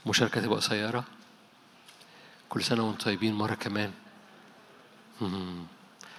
مشاركة تبقى قصيرة كل سنة وانتم طيبين مرة كمان مم.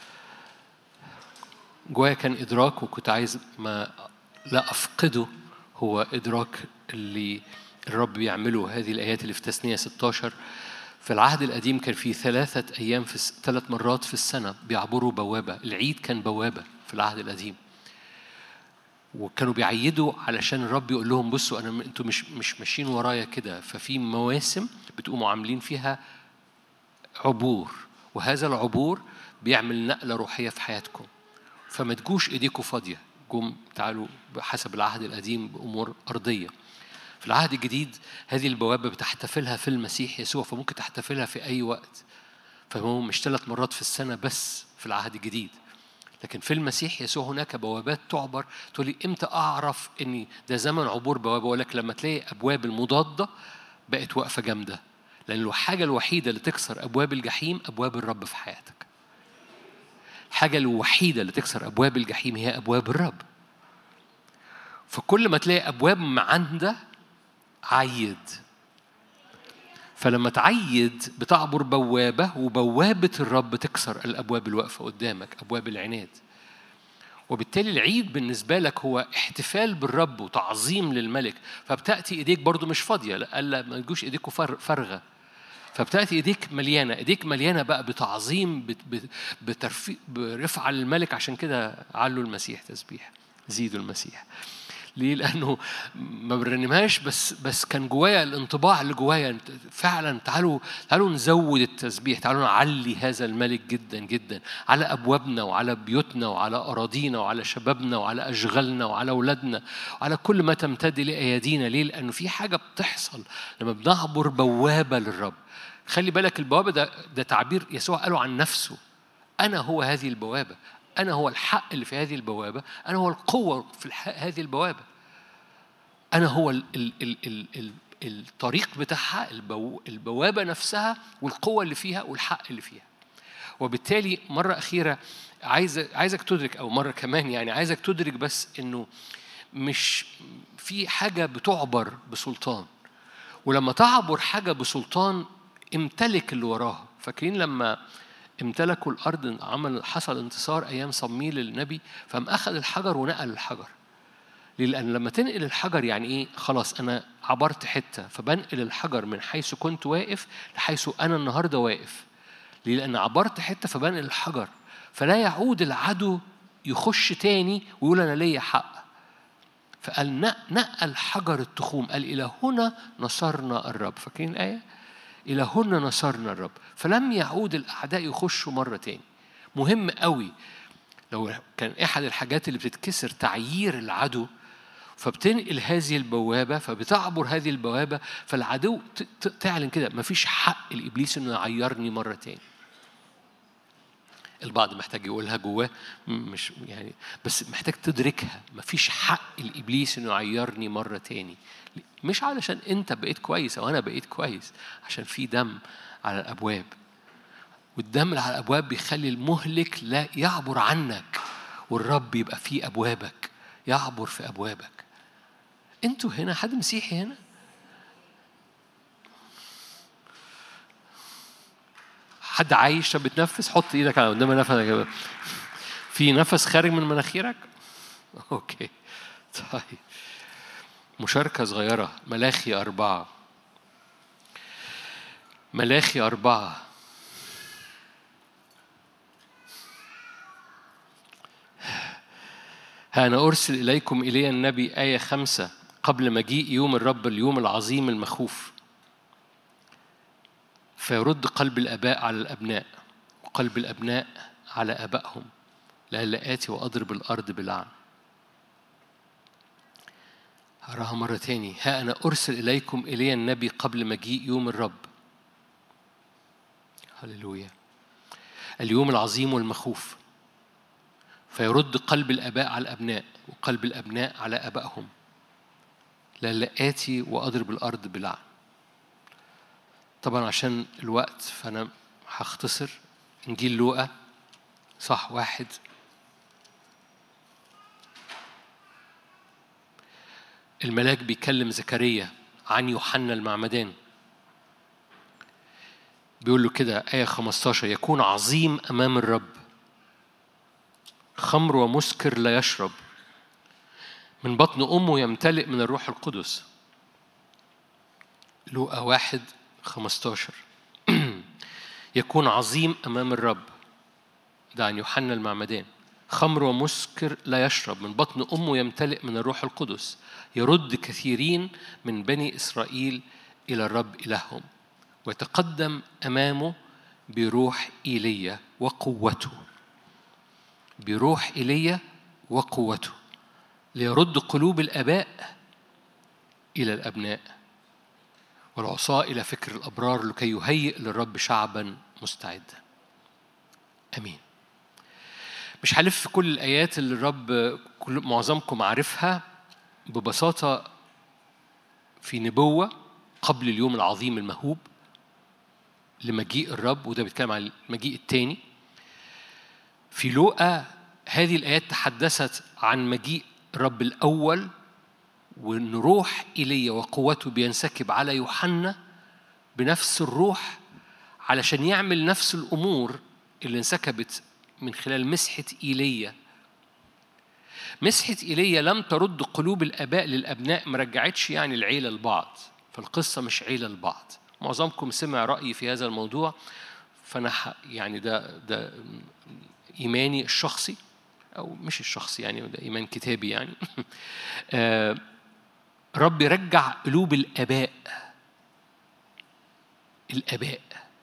جوايا كان إدراك وكنت عايز ما لا أفقده هو إدراك اللي الرب بيعمله هذه الآيات اللي في تثنية 16 في العهد القديم كان في ثلاثة أيام في الس- ثلاث مرات في السنة بيعبروا بوابة العيد كان بوابة في العهد القديم وكانوا بيعيدوا علشان الرب يقول لهم بصوا انا انتوا مش مش ماشيين ورايا كده ففي مواسم بتقوموا عاملين فيها عبور وهذا العبور بيعمل نقله روحيه في حياتكم فما تجوش ايديكم فاضيه جم تعالوا بحسب العهد القديم بامور ارضيه في العهد الجديد هذه البوابه بتحتفلها في المسيح يسوع فممكن تحتفلها في اي وقت فهو مش ثلاث مرات في السنه بس في العهد الجديد لكن في المسيح يسوع هناك بوابات تعبر تقول لي امتى اعرف ان ده زمن عبور بوابه اقول لك لما تلاقي ابواب المضاده بقت واقفه جامده لان الحاجه الوحيده اللي تكسر ابواب الجحيم ابواب الرب في حياتك الحاجه الوحيده اللي تكسر ابواب الجحيم هي ابواب الرب فكل ما تلاقي ابواب معانده عيد فلما تعيد بتعبر بوابة وبوابة الرب تكسر الأبواب الواقفة قدامك أبواب العناد وبالتالي العيد بالنسبة لك هو احتفال بالرب وتعظيم للملك فبتأتي إيديك برضو مش فاضية لا ألا ما تجوش إيديكوا فار- فارغة فبتأتي إيديك مليانة إيديك مليانة بقى بتعظيم بت- بت- بترفي برفعة للملك عشان كده علوا المسيح تسبيح زيدوا المسيح ليه؟ لأنه ما برنمهاش بس بس كان جوايا الانطباع اللي جوايا فعلا تعالوا تعالوا نزود التسبيح، تعالوا نعلي هذا الملك جدا جدا على أبوابنا وعلى بيوتنا وعلى أراضينا وعلى شبابنا وعلى أشغالنا وعلى أولادنا وعلى كل ما تمتد إليه أيادينا، ليه؟ لأنه في حاجة بتحصل لما بنعبر بوابة للرب. خلي بالك البوابة ده ده تعبير يسوع قاله عن نفسه. أنا هو هذه البوابة أنا هو الحق اللي في هذه البوابة أنا هو القوة في الح... هذه البوابة أنا هو ال... ال... ال... ال... ال... الطريق بتاعها البو... البوابة نفسها والقوة اللي فيها والحق اللي فيها وبالتالي مرة أخيرة عايز عايزك تدرك أو مرة كمان يعني عايزك تدرك بس إنه مش في حاجة بتعبر بسلطان ولما تعبر حاجة بسلطان امتلك اللي وراها فاكرين لما امتلكوا الارض عمل حصل انتصار ايام صميل النبي فقام اخذ الحجر ونقل الحجر ليه؟ لان لما تنقل الحجر يعني ايه خلاص انا عبرت حته فبنقل الحجر من حيث كنت واقف لحيث انا النهارده واقف ليه؟ لان عبرت حته فبنقل الحجر فلا يعود العدو يخش تاني ويقول انا ليا حق فقال نق- نقل حجر التخوم قال الى هنا نصرنا الرب فاكرين الايه إلى هنا نصرنا الرب فلم يعود الأعداء يخشوا مرة تاني مهم قوي لو كان أحد الحاجات اللي بتتكسر تعيير العدو فبتنقل هذه البوابة فبتعبر هذه البوابة فالعدو ت- ت- تعلن كده مفيش حق لإبليس إنه يعيرني مرة تاني البعض محتاج يقولها جواه م- مش يعني بس محتاج تدركها مفيش حق لابليس انه يعيرني مره تاني مش علشان انت بقيت كويس او انا بقيت كويس عشان في دم على الابواب والدم اللي على الابواب بيخلي المهلك لا يعبر عنك والرب يبقى في ابوابك يعبر في ابوابك انتوا هنا حد مسيحي هنا حد عايش طب بتنفس حط ايدك على قدام نفسك كده في نفس خارج من مناخيرك اوكي طيب مشاركة صغيرة ملاخي أربعة ملاخي أربعة ها أنا أرسل إليكم إلي النبي آية خمسة قبل مجيء يوم الرب اليوم العظيم المخوف فيرد قلب الآباء على الأبناء وقلب الأبناء على آبائهم لئلا آتي وأضرب الأرض بلعن هراها مرة تاني ها أنا أرسل إليكم إلي النبي قبل مجيء يوم الرب هللويا اليوم العظيم والمخوف فيرد قلب الآباء على الأبناء وقلب الأبناء على آبائهم لئلا آتي وأضرب الأرض بلعن طبعا عشان الوقت فأنا هختصر إنجيل لوقا صح واحد الملاك بيكلم زكريا عن يوحنا المعمدان بيقول له كده آية 15 يكون عظيم أمام الرب خمر ومسكر لا يشرب من بطن أمه يمتلئ من الروح القدس لوقا واحد 15 يكون عظيم أمام الرب ده عن يوحنا المعمدان خمر ومسكر لا يشرب من بطن أمه يمتلئ من الروح القدس يرد كثيرين من بني إسرائيل إلى الرب إلههم ويتقدم أمامه بروح إيليا وقوته بروح إيليا وقوته ليرد قلوب الآباء إلى الأبناء والعصاة إلى فكر الأبرار لكي يهيئ للرب شعبا مستعدا أمين مش هلف كل الآيات اللي الرب كل معظمكم عارفها ببساطة في نبوة قبل اليوم العظيم المهوب لمجيء الرب وده بيتكلم عن المجيء الثاني في لوقا هذه الآيات تحدثت عن مجيء الرب الأول وإن روح إيليا وقوته بينسكب على يوحنا بنفس الروح علشان يعمل نفس الأمور اللي انسكبت من خلال مسحة إيليا مسحة إيليا لم ترد قلوب الآباء للأبناء ما رجعتش يعني العيلة لبعض فالقصة مش عيلة لبعض معظمكم سمع رأيي في هذا الموضوع فأنا يعني ده ده إيماني الشخصي أو مش الشخصي يعني ده إيمان كتابي يعني آه، رب يرجع قلوب الآباء الآباء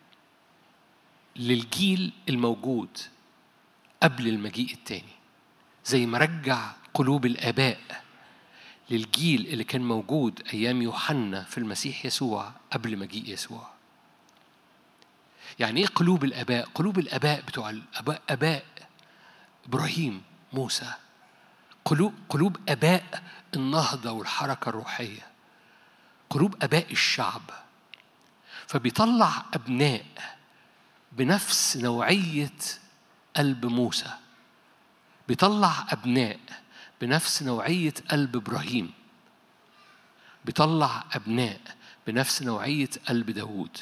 للجيل الموجود قبل المجيء التاني زي ما رجع قلوب الآباء للجيل اللي كان موجود أيام يوحنا في المسيح يسوع قبل مجيء يسوع يعني إيه قلوب الآباء؟ قلوب الآباء بتوع الآباء آباء إبراهيم موسى قلوب قلوب آباء النهضة والحركة الروحية قلوب آباء الشعب فبيطلع أبناء بنفس نوعية قلب موسى بيطلع أبناء بنفس نوعية قلب إبراهيم بيطلع أبناء بنفس نوعية قلب داوود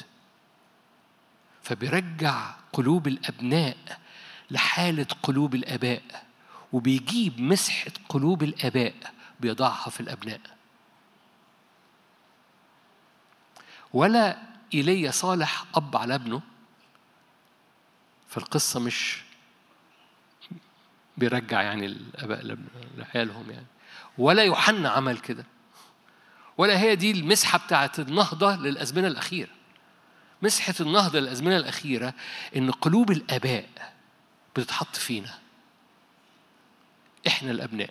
فبيرجع قلوب الأبناء لحالة قلوب الآباء وبيجيب مسحة قلوب الآباء بيضعها في الأبناء ولا إيليا صالح أب على ابنه فالقصة مش بيرجع يعني الآباء لعيالهم يعني ولا يوحنا عمل كده ولا هي دي المسحة بتاعت النهضة للأزمنة الأخيرة مسحة النهضة للأزمنة الأخيرة إن قلوب الآباء بتتحط فينا إحنا الأبناء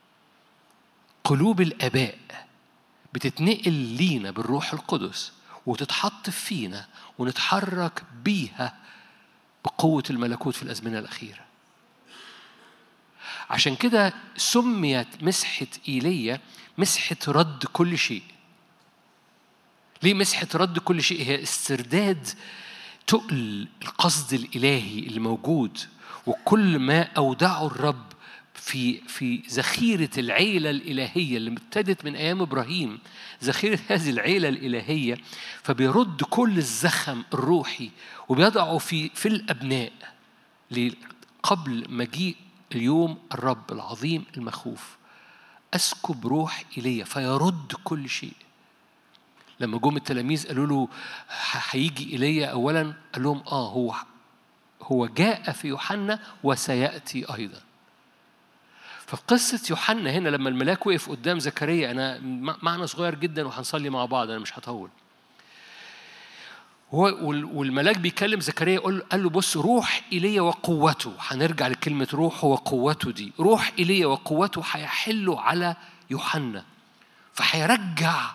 قلوب الآباء بتتنقل لينا بالروح القدس وتتحط فينا ونتحرك بيها بقوة الملكوت في الأزمنة الأخيرة عشان كده سميت مسحة إيليا مسحة رد كل شيء ليه مسحة رد كل شيء هي استرداد تقل القصد الإلهي اللي موجود وكل ما أودعه الرب في في ذخيرة العيلة الإلهية اللي ابتدت من أيام إبراهيم ذخيرة هذه العيلة الإلهية فبيرد كل الزخم الروحي وبيضعه في في الأبناء قبل مجيء اليوم الرب العظيم المخوف أسكب روح إلي فيرد كل شيء لما جم التلاميذ قالوا له هيجي إلي أولا قال لهم آه هو هو جاء في يوحنا وسيأتي أيضا ففي قصة يوحنا هنا لما الملاك وقف قدام زكريا أنا معنى صغير جدا وهنصلي مع بعض أنا مش هطول هو والملاك بيكلم زكريا قال له بص روح ايليا وقوته هنرجع لكلمه روح وقوته دي روح ايليا وقوته هيحلوا على يوحنا فهيرجع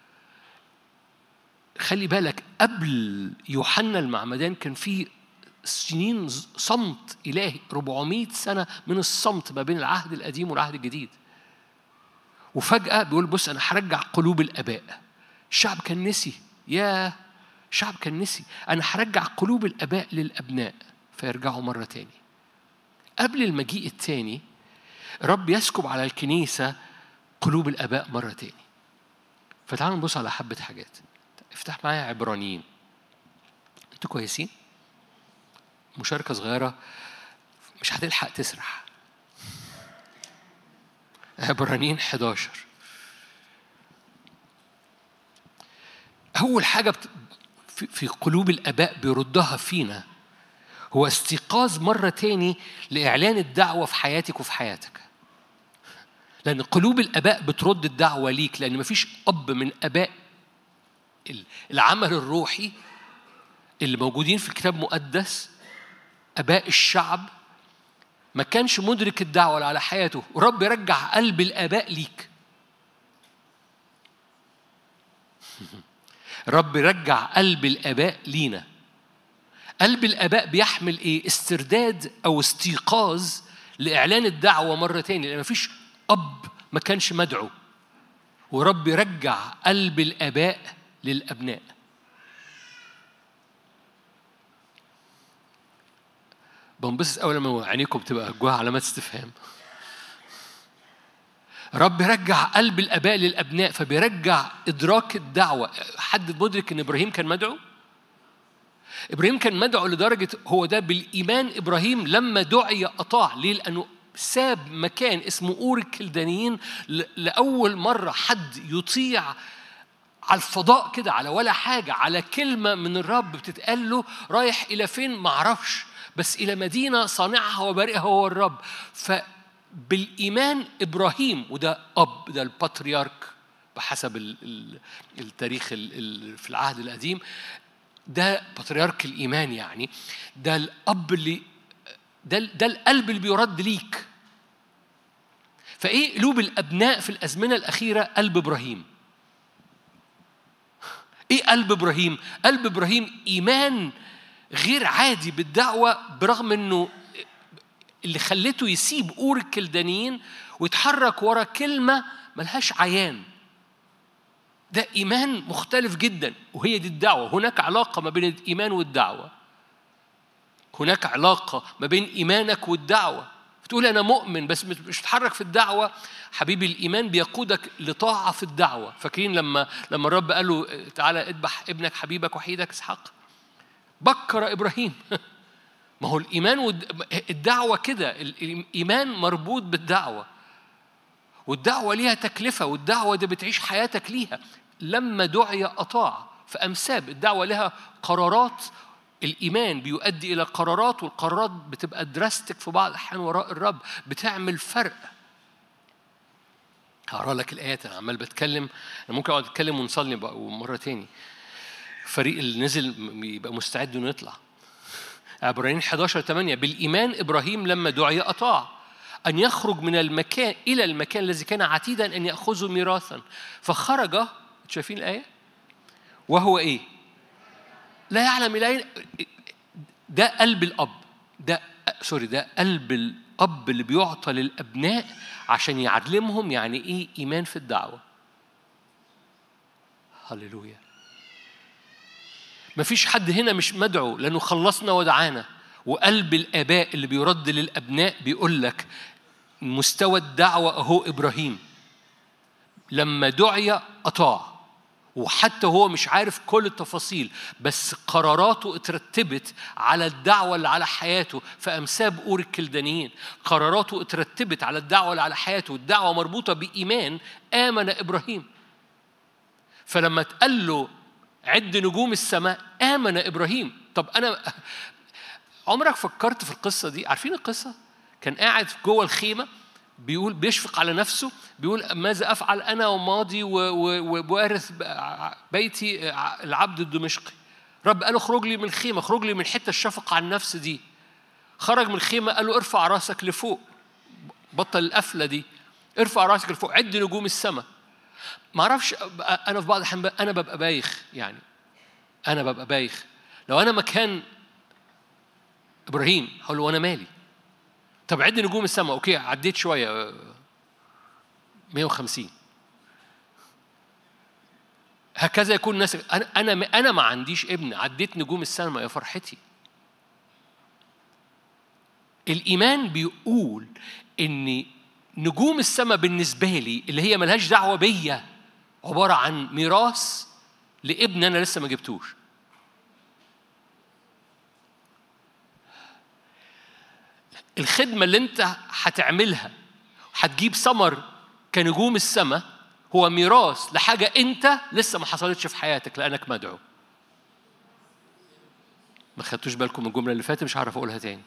خلي بالك قبل يوحنا المعمدان كان في سنين صمت إلهي 400 سنة من الصمت ما بين العهد القديم والعهد الجديد وفجأة بيقول بص أنا هرجع قلوب الآباء الشعب كان نسي يا الشعب كان نسي أنا هرجع قلوب الآباء للأبناء فيرجعوا مرة تاني قبل المجيء التاني رب يسكب على الكنيسة قلوب الآباء مرة تاني فتعالوا نبص على حبة حاجات افتح معايا عبرانيين انتوا كويسين مشاركة صغيرة مش هتلحق تسرح عبرانيين 11 أول حاجة بت... في قلوب الآباء بيردها فينا هو استيقاظ مرة تاني لإعلان الدعوة في حياتك وفي حياتك لأن قلوب الآباء بترد الدعوة ليك لأن مفيش أب من آباء العمل الروحي اللي موجودين في الكتاب المقدس آباء الشعب ما كانش مدرك الدعوة على حياته ورب يرجع قلب الآباء ليك رب يرجع قلب الآباء لينا قلب الآباء بيحمل إيه؟ استرداد أو استيقاظ لإعلان الدعوة مرة تاني لأن مفيش أب ما كانش مدعو ورب يرجع قلب الآباء للأبناء بنبسط أول لما عينيكم تبقى جواها علامات استفهام رب يرجع قلب الآباء للأبناء فبيرجع إدراك الدعوة حد مدرك إن إبراهيم كان مدعو إبراهيم كان مدعو لدرجة هو ده بالإيمان إبراهيم لما دعي أطاع ليه؟ لأنه ساب مكان اسمه أور الكلدانيين لأول مرة حد يطيع على الفضاء كده على ولا حاجة على كلمة من الرب بتتقال له رايح إلى فين معرفش بس إلى مدينة صانعها وبارئها هو الرب فبالإيمان إبراهيم وده أب ده البطريرك بحسب التاريخ في العهد القديم ده بطريرك الإيمان يعني ده الأب اللي ده, ده القلب اللي بيرد ليك فإيه قلوب الأبناء في الأزمنة الأخيرة قلب إبراهيم إيه قلب إبراهيم؟ قلب إبراهيم إيمان غير عادي بالدعوة برغم إنه اللي خلته يسيب أور الكلدانيين ويتحرك ورا كلمة ملهاش عيان ده إيمان مختلف جدا وهي دي الدعوة هناك علاقة ما بين الإيمان والدعوة هناك علاقة ما بين إيمانك والدعوة تقول أنا مؤمن بس مش بتحرك في الدعوة حبيبي الإيمان بيقودك لطاعة في الدعوة فاكرين لما لما الرب قال له تعالى اذبح ابنك حبيبك وحيدك إسحاق بكر إبراهيم ما هو الإيمان والدعوة كده الإيمان مربوط بالدعوة والدعوة ليها تكلفة والدعوة دي بتعيش حياتك ليها لما دعي أطاع فأمساب الدعوة لها قرارات الإيمان بيؤدي إلى قرارات والقرارات بتبقى دراستك في بعض الأحيان وراء الرب بتعمل فرق هقرا لك الآيات أنا عمال بتكلم أنا ممكن أقعد أتكلم ونصلي مرة تاني الفريق اللي نزل يبقى مستعد إنه يطلع عبرانيين 11 8 بالإيمان إبراهيم لما دعي أطاع أن يخرج من المكان إلى المكان الذي كان عتيدا أن يأخذه ميراثا فخرج شايفين الآية؟ وهو إيه؟ لا يعلم إلى ده قلب الأب ده سوري ده قلب الأب اللي بيعطى للأبناء عشان يعلمهم يعني إيه إيمان في الدعوة هللويا مفيش حد هنا مش مدعو لأنه خلصنا ودعانا وقلب الآباء اللي بيرد للأبناء بيقول لك مستوى الدعوة أهو إبراهيم لما دعي أطاع وحتى هو مش عارف كل التفاصيل بس قراراته اترتبت على الدعوة اللي على حياته فأمساب أور الكلدانيين قراراته اترتبت على الدعوة اللي على حياته الدعوة مربوطة بإيمان آمن إبراهيم فلما اتقال له عد نجوم السماء آمن إبراهيم طب أنا عمرك فكرت في القصة دي عارفين القصة كان قاعد جوه الخيمة بيقول بيشفق على نفسه بيقول ماذا افعل انا وماضي ووارث بيتي العبد الدمشقي رب قال له اخرج لي من الخيمه اخرج لي من حته الشفقه على النفس دي خرج من الخيمه قال له ارفع راسك لفوق بطل القفله دي ارفع راسك لفوق عد نجوم السماء ما اعرفش انا في بعض الاحيان انا ببقى بايخ يعني انا ببقى بايخ لو انا مكان ابراهيم هقول له وانا مالي طب عد نجوم السماء اوكي عديت شويه 150 هكذا يكون الناس انا انا انا ما عنديش ابن عديت نجوم السماء يا فرحتي الايمان بيقول ان نجوم السماء بالنسبه لي اللي هي ملهاش دعوه بيا عبارة عن ميراث لابن أنا لسه ما جبتوش الخدمة اللي أنت هتعملها هتجيب ثمر كنجوم السماء هو ميراث لحاجة أنت لسه ما حصلتش في حياتك لأنك مدعو ما خدتوش بالكم من الجملة اللي فاتت مش هعرف أقولها تاني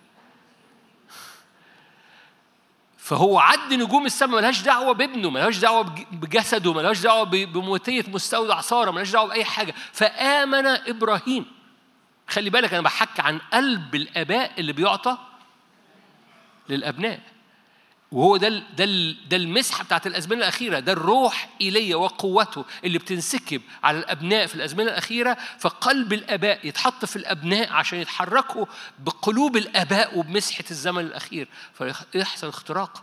فهو عد نجوم السماء ملهاش دعوه بابنه ملهاش دعوه بجسده ملهاش دعوه بموتيه مستودع ساره ملهاش دعوه باي حاجه فامن ابراهيم خلي بالك انا بحكي عن قلب الاباء اللي بيعطى للابناء وهو ده ده ده المسحه بتاعت الازمنه الاخيره ده الروح ايليا وقوته اللي بتنسكب على الابناء في الازمنه الاخيره فقلب الاباء يتحط في الابناء عشان يتحركوا بقلوب الاباء وبمسحه الزمن الاخير فيحصل اختراق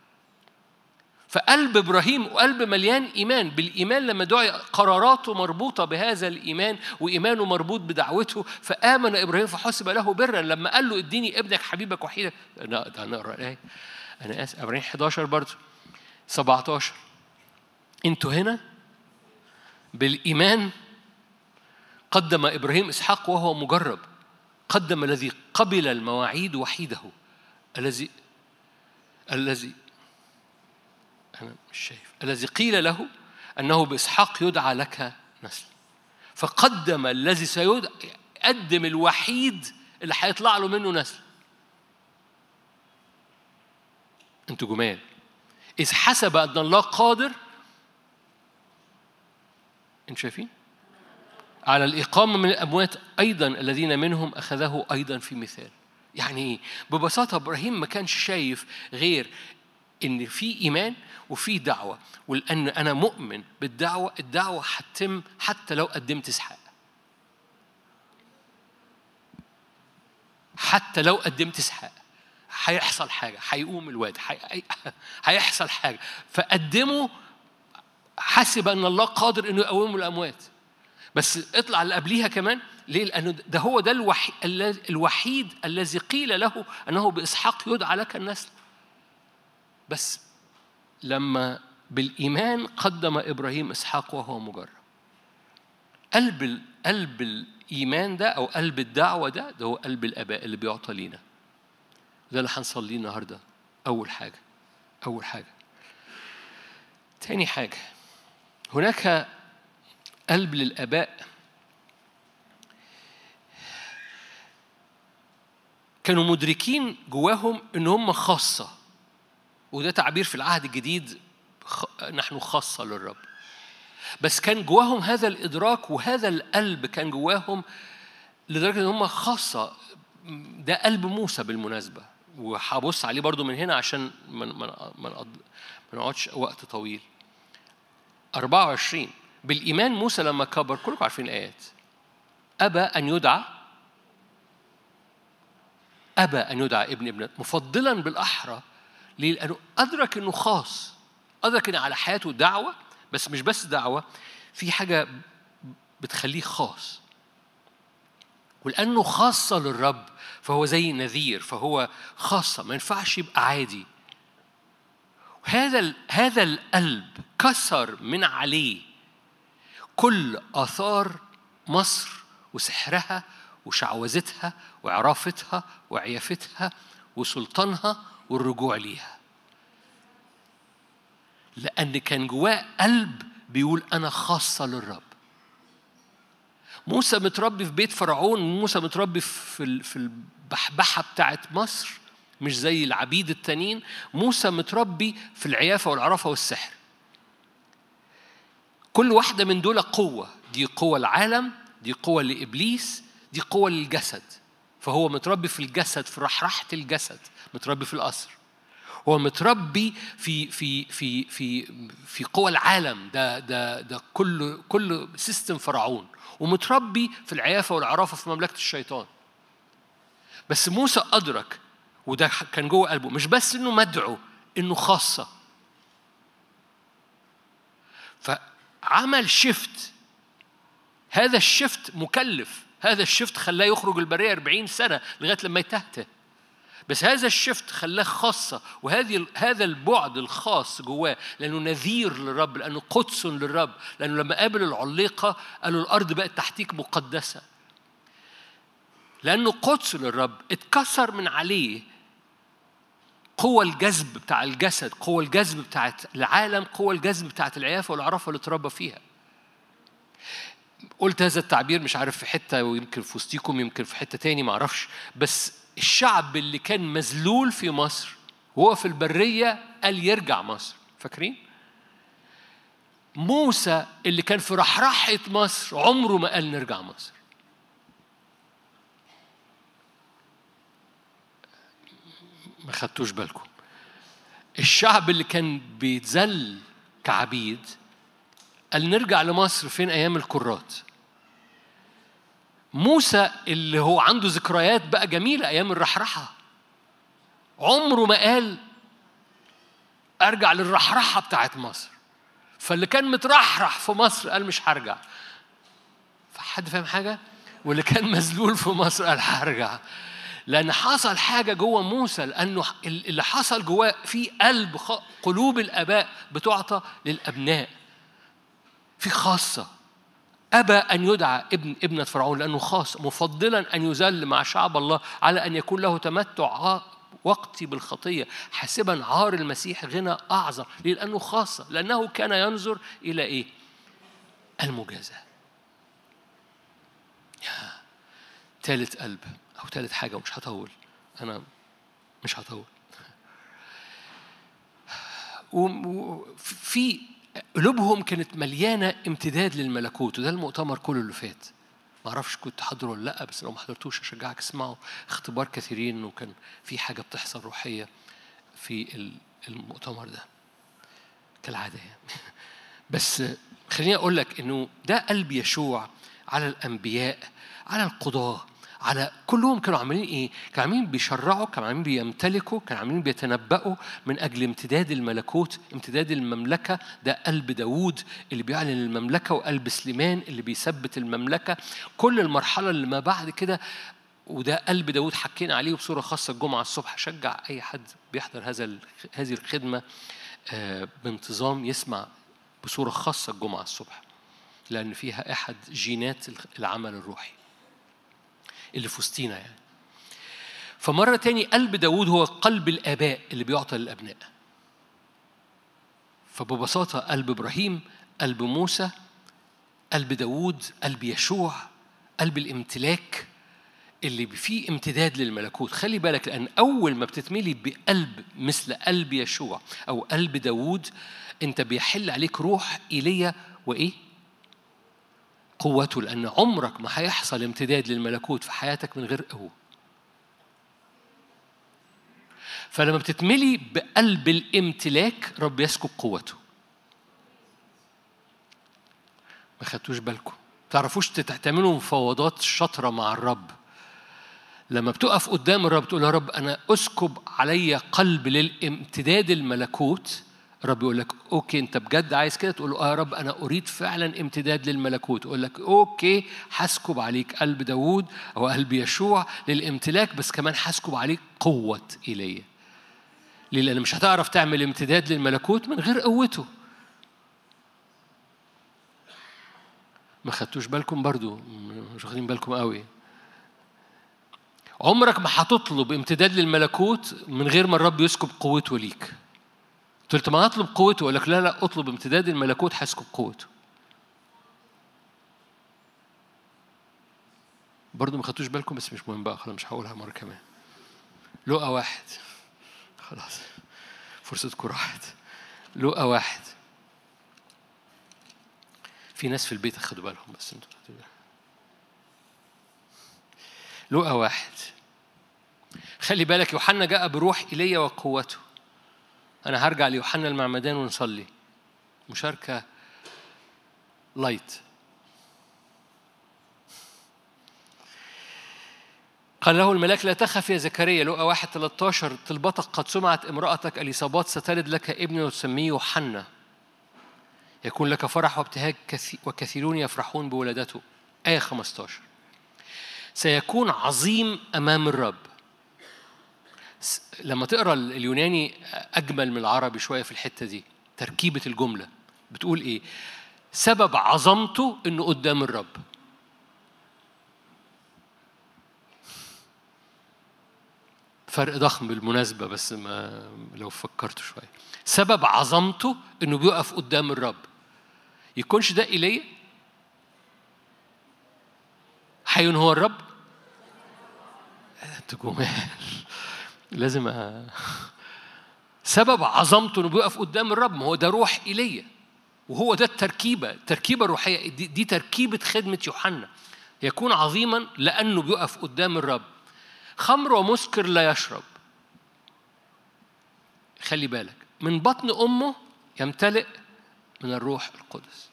فقلب ابراهيم وقلب مليان ايمان بالايمان لما دعي قراراته مربوطه بهذا الايمان وايمانه مربوط بدعوته فامن ابراهيم فحسب له برا لما قال له اديني ابنك حبيبك وحيدك ده هنقرا الايه أنا آسف ابراهيم 11 برضه 17 أنتوا هنا بالإيمان قدم إبراهيم إسحاق وهو مجرب قدم الذي قبل المواعيد وحيده الذي الذي أنا مش شايف الذي قيل له أنه بإسحاق يدعى لك نسل فقدم الذي سيقدم الوحيد اللي هيطلع له منه نسل انتوا جمال إذ حسب أن الله قادر انتوا شايفين؟ على الإقامة من الأموات أيضا الذين منهم أخذه أيضا في مثال يعني إيه؟ ببساطة إبراهيم ما كانش شايف غير إن في إيمان وفي دعوة ولأن أنا مؤمن بالدعوة الدعوة هتتم حتى لو قدمت إسحاق حتى لو قدمت إسحاق هيحصل حاجة هيقوم الواد هيحصل حاجة فقدموا حسب أن الله قادر إنه يقومه الأموات بس اطلع اللي قبليها كمان ليه؟ لأنه ده هو ده الوحيد, الوحيد الذي قيل له أنه بإسحاق يدعى لك النسل بس لما بالإيمان قدم إبراهيم إسحاق وهو مجرب قلب قلب الإيمان ده أو قلب الدعوة ده ده هو قلب الآباء اللي بيعطى لينا ده اللي هنصليه النهارده أول حاجة أول حاجة تاني حاجة هناك قلب للآباء كانوا مدركين جواهم إن هم خاصة وده تعبير في العهد الجديد نحن خاصة للرب بس كان جواهم هذا الإدراك وهذا القلب كان جواهم لدرجة إن هم خاصة ده قلب موسى بالمناسبة وهبص عليه برضو من هنا عشان ما ما نقعدش وقت طويل 24 بالإيمان موسى لما كبر كلكم عارفين الآيات أبى أن يدعى أبى أن يدعى ابن ابنة مفضلا بالأحرى ليه؟ لأنه أدرك إنه خاص أدرك إن على حياته دعوة بس مش بس دعوة في حاجة بتخليه خاص ولأنه خاصة للرب فهو زي نذير فهو خاصة ما ينفعش يبقى عادي هذا هذا القلب كسر من عليه كل آثار مصر وسحرها وشعوذتها وعرافتها وعيافتها وسلطانها والرجوع ليها لأن كان جواه قلب بيقول أنا خاصة للرب موسى متربي في بيت فرعون موسى متربي في في البحبحة بتاعت مصر مش زي العبيد التانيين موسى متربي في العيافة والعرفة والسحر كل واحدة من دول قوة دي قوة العالم دي قوة لإبليس دي قوة للجسد فهو متربي في الجسد في رحرحة الجسد متربي في القصر هو متربي في في في في في قوى العالم ده ده ده كل كل سيستم فرعون ومتربي في العيافة والعرافة في مملكة الشيطان بس موسى أدرك وده كان جوه قلبه مش بس إنه مدعو إنه خاصة فعمل شفت هذا الشفت مكلف هذا الشفت خلاه يخرج البرية 40 سنة لغاية لما يتهته بس هذا الشفت خلاه خاصة وهذه هذا البعد الخاص جواه لأنه نذير للرب لأنه قدس للرب لأنه لما قابل العليقة قالوا الأرض بقت تحتيك مقدسة لأنه قدس للرب اتكسر من عليه قوة الجذب بتاع الجسد قوة الجذب بتاعت العالم قوة الجذب بتاعت العيافة والعرفة اللي اتربى فيها قلت هذا التعبير مش عارف في حتة ويمكن في وسطيكم يمكن في حتة تاني معرفش بس الشعب اللي كان مذلول في مصر وهو في البرية قال يرجع مصر فاكرين؟ موسى اللي كان في رحرحة مصر عمره ما قال نرجع مصر ما خدتوش بالكم الشعب اللي كان بيتذل كعبيد قال نرجع لمصر فين ايام الكرات موسى اللي هو عنده ذكريات بقى جميله ايام الرحرحه عمره ما قال ارجع للرحرحه بتاعت مصر فاللي كان مترحرح في مصر قال مش هرجع فحد فاهم حاجه واللي كان مذلول في مصر قال هرجع لأن حصل حاجة جوه موسى لأنه اللي حصل جواه في قلب قلوب الآباء بتعطى للأبناء في خاصة أبى أن يدعى ابن ابنة فرعون لأنه خاص مفضلا أن يذل مع شعب الله على أن يكون له تمتع وقتي بالخطية حاسبا عار المسيح غنى أعظم لأنه خاصة لأنه كان ينظر إلى إيه؟ المجازاة ثالث قلب أو ثالث حاجة ومش هطول أنا مش هطول وفي قلوبهم كانت مليانة امتداد للملكوت وده المؤتمر كله اللي فات ما اعرفش كنت حاضره ولا لا بس لو ما حضرتوش اشجعك اسمعوا اختبار كثيرين وكان في حاجه بتحصل روحيه في المؤتمر ده كالعاده يعني بس خليني اقول لك انه ده قلب يشوع على الانبياء على القضاه على كلهم كانوا عاملين ايه؟ كانوا عاملين بيشرعوا كانوا عاملين بيمتلكوا كانوا عاملين بيتنبأوا من اجل امتداد الملكوت امتداد المملكه ده قلب داوود اللي بيعلن المملكه وقلب سليمان اللي بيثبت المملكه كل المرحله اللي ما بعد كده وده قلب داوود حكينا عليه بصوره خاصه الجمعه الصبح شجع اي حد بيحضر هذا هذه الخدمه آه، بانتظام يسمع بصوره خاصه الجمعه الصبح لان فيها احد جينات العمل الروحي اللي في وسطينا يعني فمرة تاني قلب داود هو قلب الآباء اللي بيعطى للأبناء فببساطة قلب إبراهيم قلب موسى قلب داود قلب يشوع قلب الامتلاك اللي فيه امتداد للملكوت خلي بالك لأن أول ما بتتملي بقلب مثل قلب يشوع أو قلب داود أنت بيحل عليك روح إيليا وإيه؟ قوته لأن عمرك ما هيحصل امتداد للملكوت في حياتك من غير قوة فلما بتتملي بقلب الامتلاك رب يسكب قوته ما خدتوش بالكم تعرفوش تعملوا مفاوضات شاطرة مع الرب لما بتقف قدام الرب تقول يا رب أنا أسكب علي قلب للامتداد الملكوت الرب يقول لك اوكي انت بجد عايز كده تقول له اه يا رب انا اريد فعلا امتداد للملكوت يقول لك اوكي هسكب عليك قلب داوود او قلب يشوع للامتلاك بس كمان هسكب عليك قوه ايليا ليه لان مش هتعرف تعمل امتداد للملكوت من غير قوته ما خدتوش بالكم برضو مش واخدين بالكم قوي عمرك ما هتطلب امتداد للملكوت من غير ما الرب يسكب قوته ليك قلت له ما اطلب قوته يقول لك لا لا اطلب امتداد الملكوت هيسكب قوته برضه ما خدتوش بالكم بس مش مهم بقى خلاص مش هقولها مره كمان لقى واحد خلاص فرصتكم راحت لقى واحد في ناس في البيت خدوا بالهم بس انتوا لقى واحد خلي بالك يوحنا جاء بروح ايليا وقوته أنا هرجع ليوحنا المعمدان ونصلي مشاركة لايت قال له الملاك لا تخف يا زكريا لقى واحد 13 طلبتك قد سمعت امرأتك اليصابات ستلد لك ابنا وتسميه يوحنا يكون لك فرح وابتهاج وكثيرون يفرحون بولادته آية 15 سيكون عظيم أمام الرب لما تقرا اليوناني اجمل من العربي شويه في الحته دي تركيبه الجمله بتقول ايه سبب عظمته انه قدام الرب فرق ضخم بالمناسبة بس ما لو فكرت شوية سبب عظمته انه بيقف قدام الرب يكونش ده ايليا حي هو الرب انت جمال لازم أ... سبب عظمته انه بيقف قدام الرب ما هو ده روح ايليا وهو ده التركيبه التركيبه الروحيه دي, دي تركيبه خدمه يوحنا يكون عظيما لانه بيقف قدام الرب خمر ومسكر لا يشرب خلي بالك من بطن امه يمتلئ من الروح القدس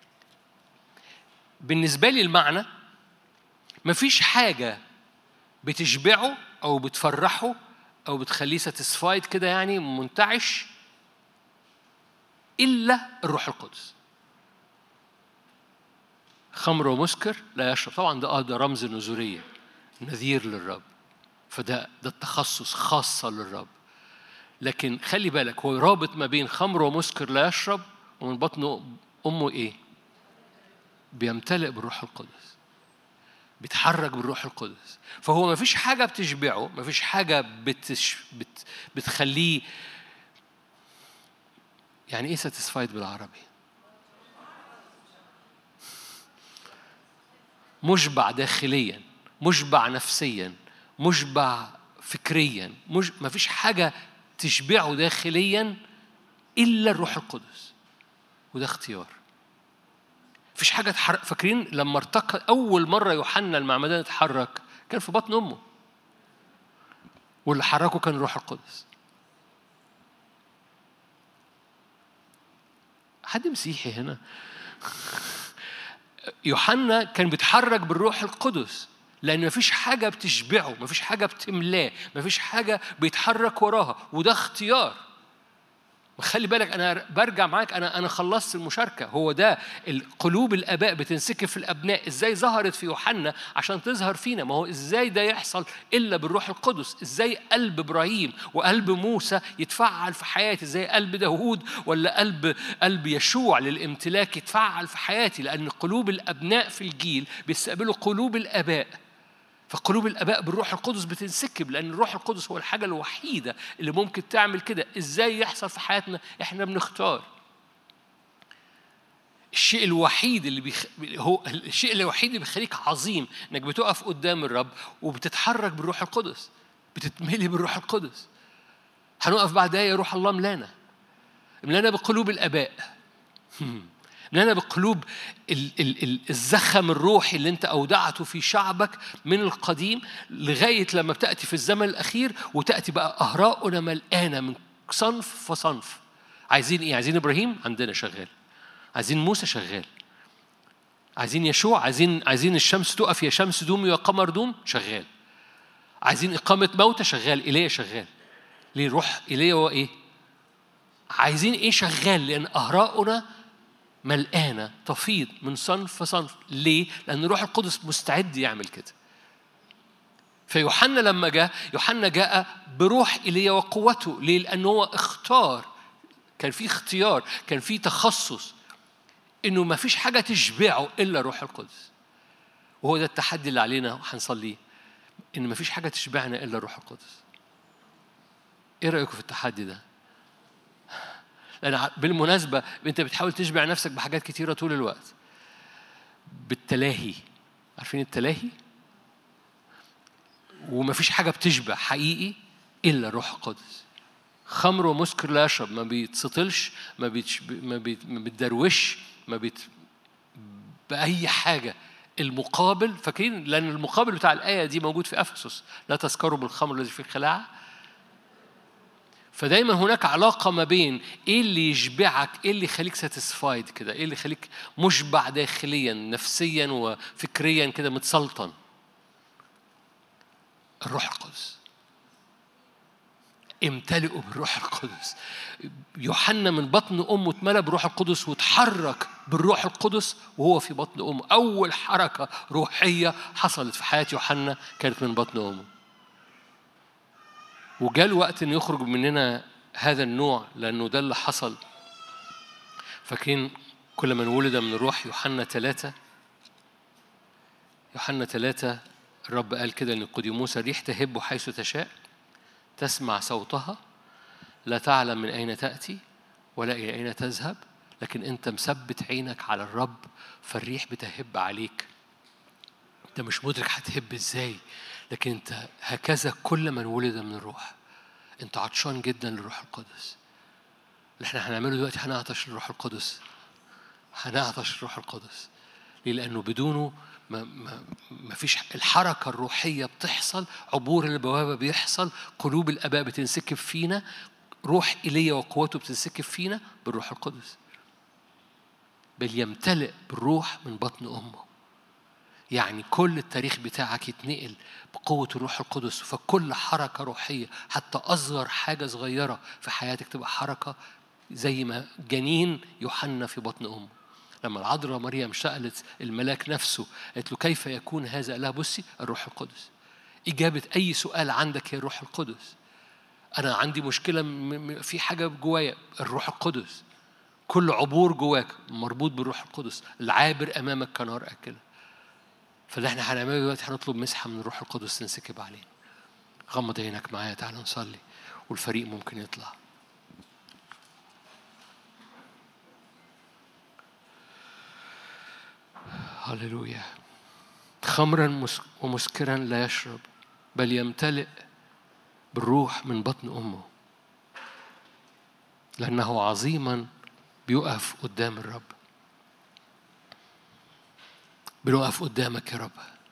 بالنسبه لي المعنى مفيش حاجه بتشبعه او بتفرحه او بتخليه ساتسفايد كده يعني منتعش الا الروح القدس خمر ومسكر لا يشرب طبعا ده اه ده رمز النزوريه نذير للرب فده ده التخصص خاصة للرب لكن خلي بالك هو رابط ما بين خمر ومسكر لا يشرب ومن بطن أمه إيه؟ بيمتلئ بالروح القدس بيتحرك بالروح القدس فهو ما فيش حاجة بتشبعه ما فيش حاجة بتش بت بتخليه يعني إيه ساتيسفايد بالعربي؟ مشبع داخليا مشبع نفسيا مشبع فكريا مش ما فيش حاجة تشبعه داخليا إلا الروح القدس وده اختيار فيش حاجة تحرك فاكرين لما ارتقى أول مرة يوحنا المعمدان اتحرك كان في بطن أمه واللي حركه كان الروح القدس حد مسيحي هنا يوحنا كان بيتحرك بالروح القدس لأن مفيش حاجة بتشبعه مفيش حاجة بتملاه مفيش حاجة بيتحرك وراها وده اختيار خلي بالك انا برجع معاك انا انا خلصت المشاركه هو ده القلوب الاباء بتنسكب في الابناء ازاي ظهرت في يوحنا عشان تظهر فينا ما هو ازاي ده يحصل الا بالروح القدس ازاي قلب ابراهيم وقلب موسى يتفعل في حياتي ازاي قلب داوود ولا قلب قلب يشوع للامتلاك يتفعل في حياتي لان قلوب الابناء في الجيل بيستقبلوا قلوب الاباء فقلوب الاباء بالروح القدس بتنسكب لان الروح القدس هو الحاجه الوحيده اللي ممكن تعمل كده ازاي يحصل في حياتنا احنا بنختار الشيء الوحيد اللي بيخ... هو الشيء الوحيد اللي بيخليك عظيم انك بتقف قدام الرب وبتتحرك بالروح القدس بتتملي بالروح القدس هنقف بعد ايه روح الله ملانا ملانا بقلوب الاباء لنا بقلوب الزخم الروحي اللي انت اودعته في شعبك من القديم لغايه لما بتاتي في الزمن الاخير وتاتي بقى اهراؤنا ملقانه من صنف فصنف عايزين ايه عايزين ابراهيم عندنا شغال عايزين موسى شغال عايزين يشوع عايزين عايزين الشمس تقف يا شمس دومي يا قمر دوم شغال عايزين إقامة موتى شغال إيليا شغال ليه روح إيليا هو إيه؟ عايزين إيه شغال لأن أهراؤنا ملقانة تفيض من صنف فصنف ليه؟ لأن الروح القدس مستعد يعمل كده فيوحنا لما جاء يوحنا جاء بروح إيليا وقوته ليه؟ لأنه هو اختار كان في اختيار كان في تخصص إنه ما فيش حاجة تشبعه إلا روح القدس وهو ده التحدي اللي علينا وهنصليه إن ما فيش حاجة تشبعنا إلا روح القدس إيه رأيكم في التحدي ده؟ لأن بالمناسبة أنت بتحاول تشبع نفسك بحاجات كتيرة طول الوقت بالتلاهي عارفين التلاهي؟ ومفيش حاجة بتشبع حقيقي إلا روح القدس خمر ومسكر لا يشرب ما بيتسطلش ما بيتش ما, بيت ما بيتدروش ما بيت بأي حاجة المقابل فاكرين لأن المقابل بتاع الآية دي موجود في أفسس لا تسكروا بالخمر الذي فيه خلاعة فدايما هناك علاقة ما بين ايه اللي يشبعك، ايه اللي يخليك ساتيسفايد كده، ايه اللي يخليك مشبع داخليا نفسيا وفكريا كده متسلطن. الروح القدس. امتلئوا بالروح القدس. يوحنا من بطن امه اتملى بالروح القدس وتحرك بالروح القدس وهو في بطن امه، اول حركة روحية حصلت في حياة يوحنا كانت من بطن امه. وجاء الوقت ان يخرج مننا هذا النوع لانه ده اللي حصل فاكرين كل من ولد من الروح يوحنا ثلاثة يوحنا ثلاثة الرب قال كده لنيقوديموس الريح تهب حيث تشاء تسمع صوتها لا تعلم من أين تأتي ولا إلى أين تذهب لكن أنت مثبت عينك على الرب فالريح بتهب عليك أنت مش مدرك هتهب إزاي لكن أنت هكذا كل من ولد من الروح أنت عطشان جدا للروح القدس اللي احنا هنعمله دلوقتي هنعطش للروح القدس هنعطش للروح القدس ليه؟ لأنه بدونه ما, ما, ما فيش الحركة الروحية بتحصل عبور البوابة بيحصل قلوب الآباء بتنسكب فينا روح إيليا وقوته بتنسكب فينا بالروح القدس بل يمتلئ بالروح من بطن أمه يعني كل التاريخ بتاعك يتنقل بقوة الروح القدس فكل حركة روحية حتى أصغر حاجة صغيرة في حياتك تبقى حركة زي ما جنين يوحنا في بطن أمه لما العذراء مريم سألت الملاك نفسه قالت له كيف يكون هذا قال لها بصي الروح القدس إجابة أي سؤال عندك هي الروح القدس أنا عندي مشكلة في حاجة جوايا الروح القدس كل عبور جواك مربوط بالروح القدس العابر أمامك كنار أكله فاللي احنا هنعمله دلوقتي هنطلب مسحة من الروح القدس تنسكب علينا غمض عينك معايا تعالى نصلي والفريق ممكن يطلع هللويا خمرا ومسكرا لا يشرب بل يمتلئ بالروح من بطن امه لانه عظيما بيقف قدام الرب بنقف قدامك يا رب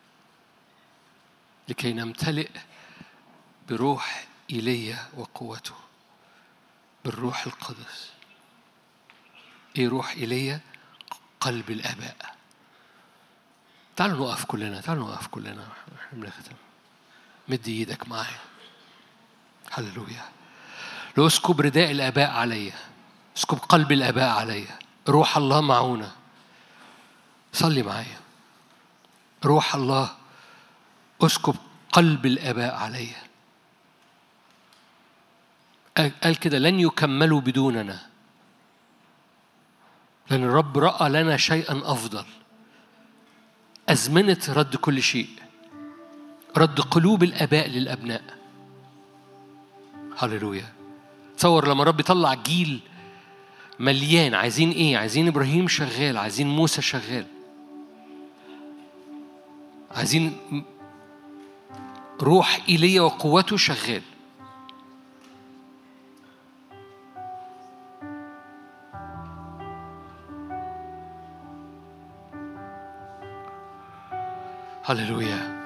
لكي نمتلئ بروح ايليا وقوته بالروح القدس ايه روح ايليا قلب الاباء تعالوا نقف كلنا تعالوا نقف كلنا بنختم مد ايدك معايا هللويا لو اسكب رداء الاباء عليا اسكب قلب الاباء عليا روح الله معونا صلي معايا روح الله اسكب قلب الاباء عليا قال كده لن يكملوا بدوننا لأن الرب رأى لنا شيئا أفضل أزمنة رد كل شيء رد قلوب الآباء للأبناء هللويا تصور لما الرب يطلع جيل مليان عايزين ايه عايزين ابراهيم شغال عايزين موسى شغال عايزين روح ايليا وقوته شغال هللويا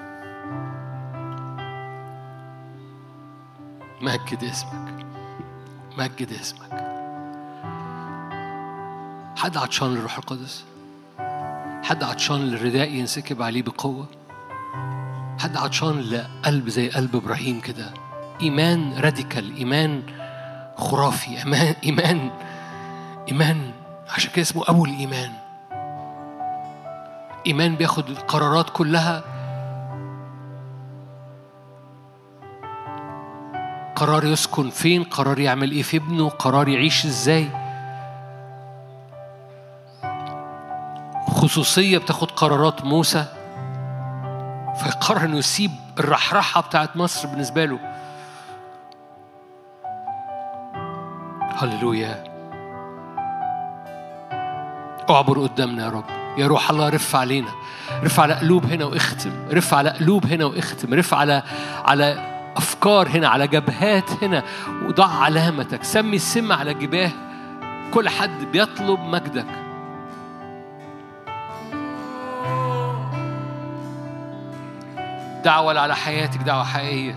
مجد اسمك مجد اسمك حد عطشان للروح القدس حد عطشان للرداء ينسكب عليه بقوة حد عطشان لقلب زي قلب إبراهيم كده إيمان راديكال إيمان خرافي إيمان إيمان إيمان عشان كده اسمه أبو الإيمان إيمان بياخد القرارات كلها قرار يسكن فين قرار يعمل ايه في ابنه قرار يعيش ازاي خصوصية بتاخد قرارات موسى فيقرر انه يسيب الرحرحة بتاعت مصر بالنسبة له هللويا اعبر قدامنا يا رب يا روح الله رف علينا رف على قلوب هنا واختم رف على قلوب هنا واختم رف على على افكار هنا على جبهات هنا وضع علامتك سمي السم على جباه كل حد بيطلب مجدك الدعوة على حياتك دعوة حقيقية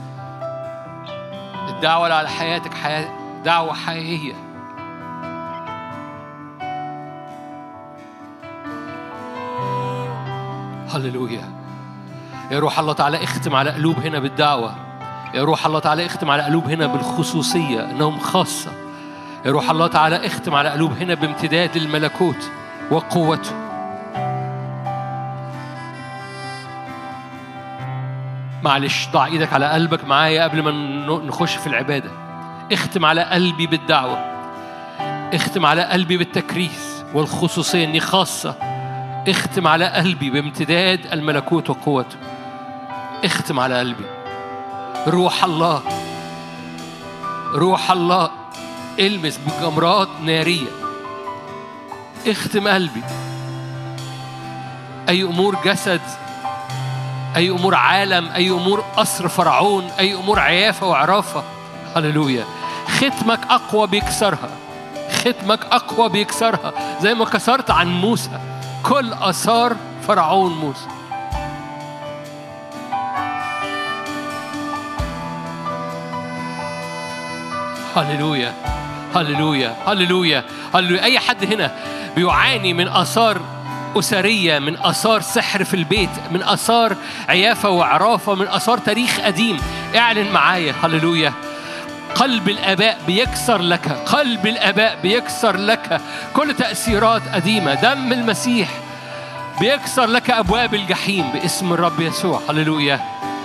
الدعوة على حياتك حياة دعوة حقيقية هللويا يا روح الله تعالى اختم على قلوب هنا بالدعوة يا روح الله تعالى اختم على قلوب هنا بالخصوصية انهم خاصة يا روح الله تعالى اختم على قلوب هنا بامتداد الملكوت وقوته معلش ضع ايدك على قلبك معايا قبل ما نخش في العبادة اختم على قلبي بالدعوة اختم على قلبي بالتكريس والخصوصية اني خاصة اختم على قلبي بامتداد الملكوت وقوته اختم على قلبي روح الله روح الله المس بجمرات نارية اختم قلبي أي أمور جسد أي أمور عالم أي أمور قصر فرعون أي أمور عيافة وعرافة هللويا ختمك أقوى بيكسرها ختمك أقوى بيكسرها زي ما كسرت عن موسى كل آثار فرعون موسى هللويا هللويا هللويا هللويا أي حد هنا بيعاني من آثار أسرية من آثار سحر في البيت من آثار عيافة وعرافة من آثار تاريخ قديم اعلن معايا هللويا قلب الآباء بيكسر لك قلب الآباء بيكسر لك كل تأثيرات قديمة دم المسيح بيكسر لك أبواب الجحيم باسم الرب يسوع هللويا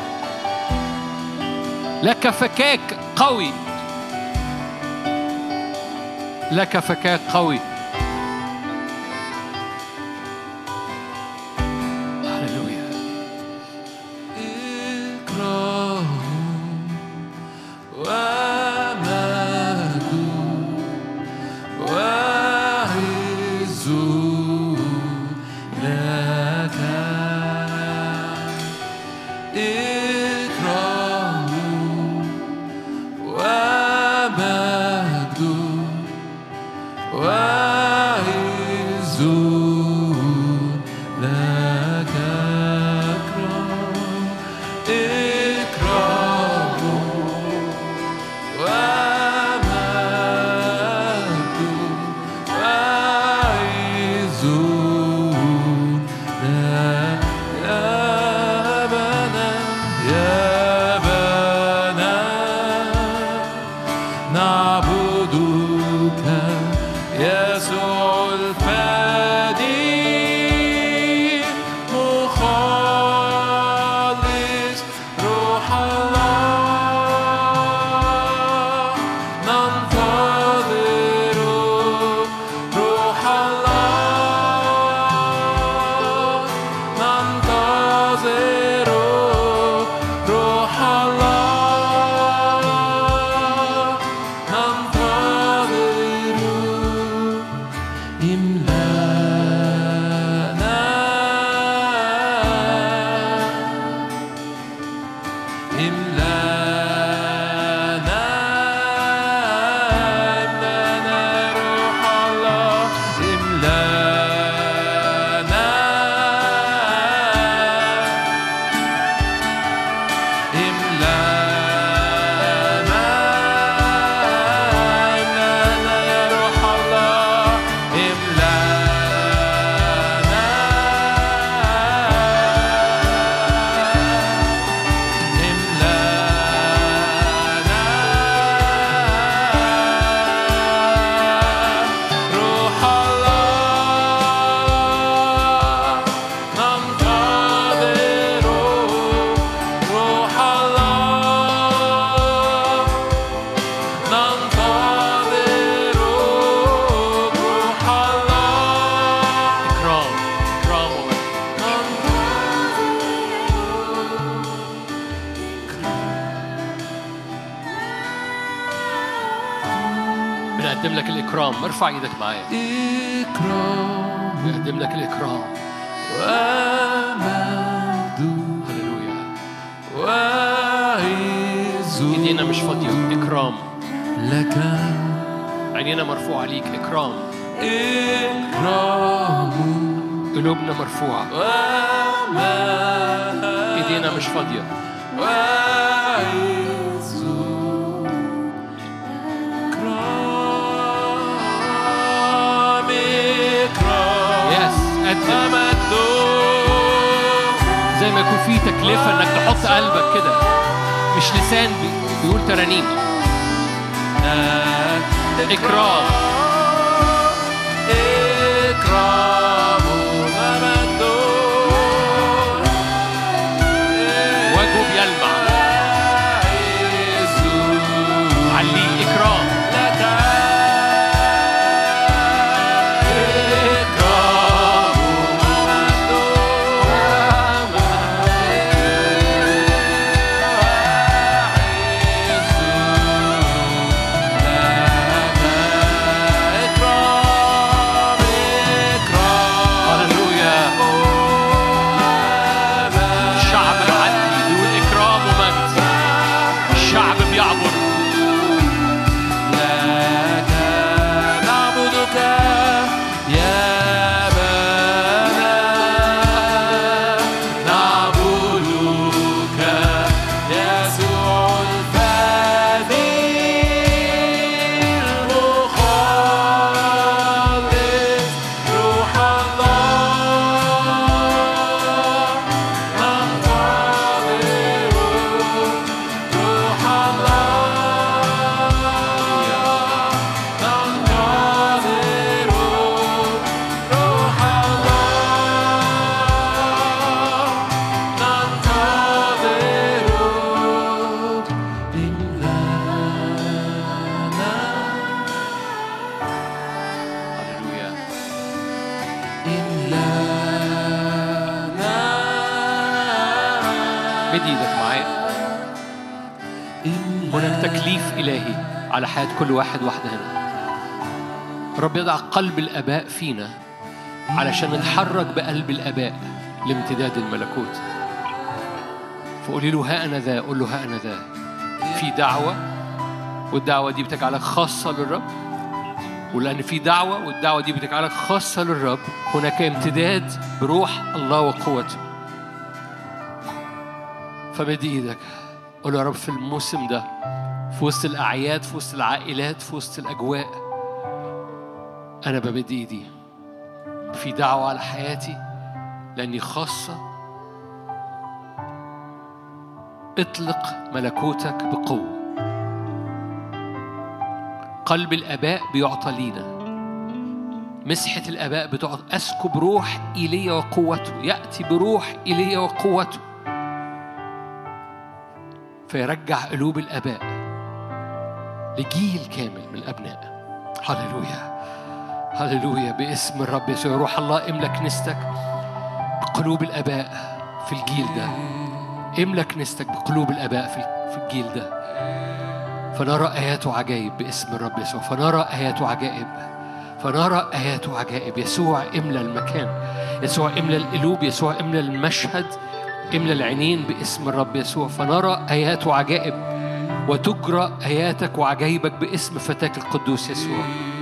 لك فكاك قوي لك فكاك قوي ارفع ايدك معايا إكرام بيقدم لك الإكرام هللويا ايدينا مش فاضية إكرام لك عينينا مرفوعة ليك إكرام إكرام قلوبنا مرفوعة ايدينا مش فاضية زي ما يكون في تكلفة انك تحط قلبك كده مش لسان بيقول ترانيم إكرام إكرام وجهه بيلمع مد ايدك معايا هناك تكليف إلهي على حياة كل واحد واحدة هنا رب يضع قلب الآباء فينا علشان نتحرك بقلب الآباء لامتداد الملكوت فقولي له ها أنا ذا قول له ها أنا ذا في دعوة والدعوة دي بتجعلك خاصة للرب ولأن في دعوة والدعوة دي بتجعلك خاصة للرب هناك امتداد بروح الله وقوته فمد ايدك قول يا رب في الموسم ده في وسط الأعياد في وسط العائلات في وسط الأجواء أنا بمد إيدي في دعوة على حياتي لأني خاصة اطلق ملكوتك بقوة قلب الآباء بيعطى لينا مسحة الآباء بتعطى أسكب روح إيليا وقوته يأتي بروح إيليا وقوته فيرجع قلوب الآباء لجيل كامل من الأبناء هللويا هللويا باسم الرب يسوع روح الله املى كنيستك بقلوب الآباء في الجيل ده املى كنيستك بقلوب الآباء في الجيل ده فنرى آيات وعجائب باسم الرب يسوع فنرى آيات وعجائب فنرى آيات وعجائب يسوع املى المكان يسوع املى القلوب يسوع املى المشهد املى العينين باسم الرب يسوع فنرى آيات وعجائب وتجرى آياتك وعجائبك باسم فتاك القدوس يسوع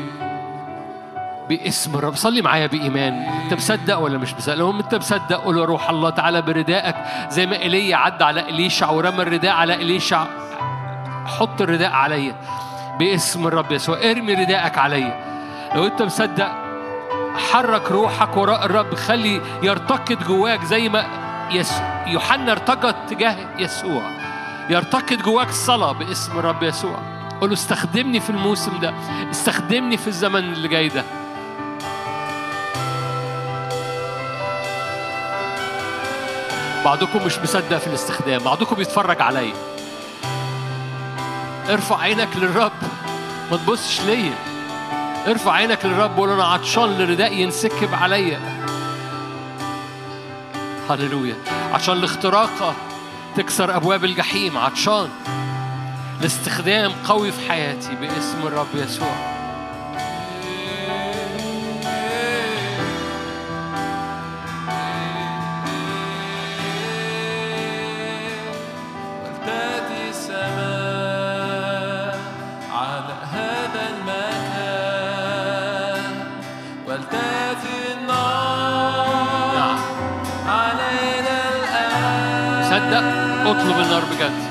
باسم الرب صلي معايا بإيمان أنت مصدق ولا مش مصدق لو أنت مصدق قول يا روح الله تعالى بردائك زي ما إيليا عدى على إليشع ورمى الرداء على إليشع حط الرداء عليا باسم الرب يسوع ارمي رداءك عليا لو أنت مصدق حرك روحك وراء الرب خلي يرتقد جواك زي ما يوحنا ارتقد تجاه يسوع يرتقد جواك الصلاة باسم الرب يسوع قول له استخدمني في الموسم ده استخدمني في الزمن اللي جاي ده بعضكم مش مصدق في الاستخدام بعضكم بيتفرج عليا ارفع عينك للرب ما تبصش ليا ارفع عينك للرب وقول انا عطشان لرداء ينسكب عليا هللويا عشان الاختراقة تكسر أبواب الجحيم عطشان لاستخدام قوي في حياتي باسم الرب يسوع اطلب النار بجد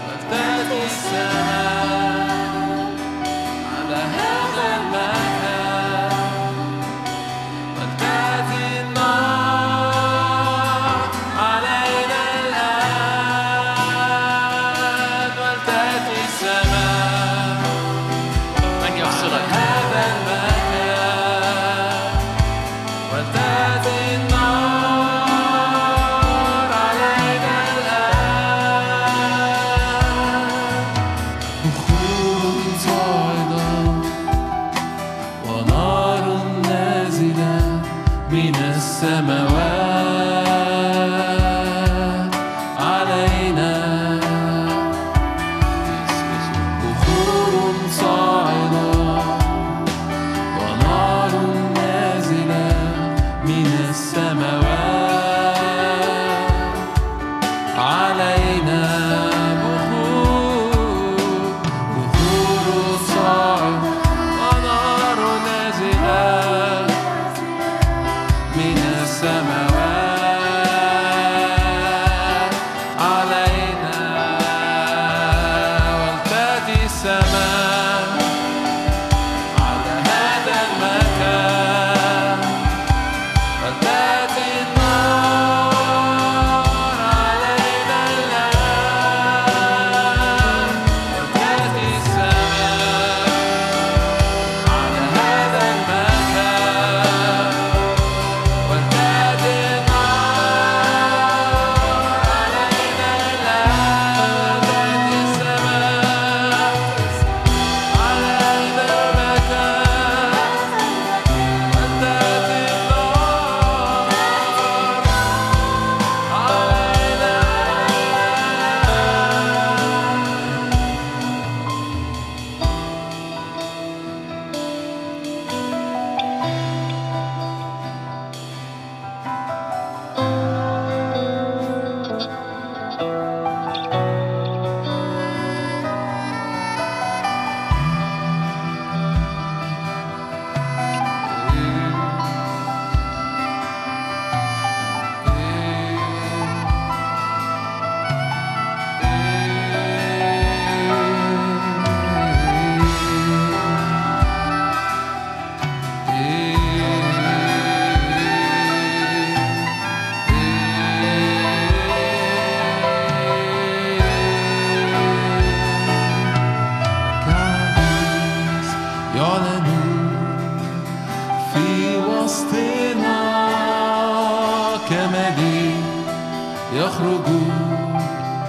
يخرجون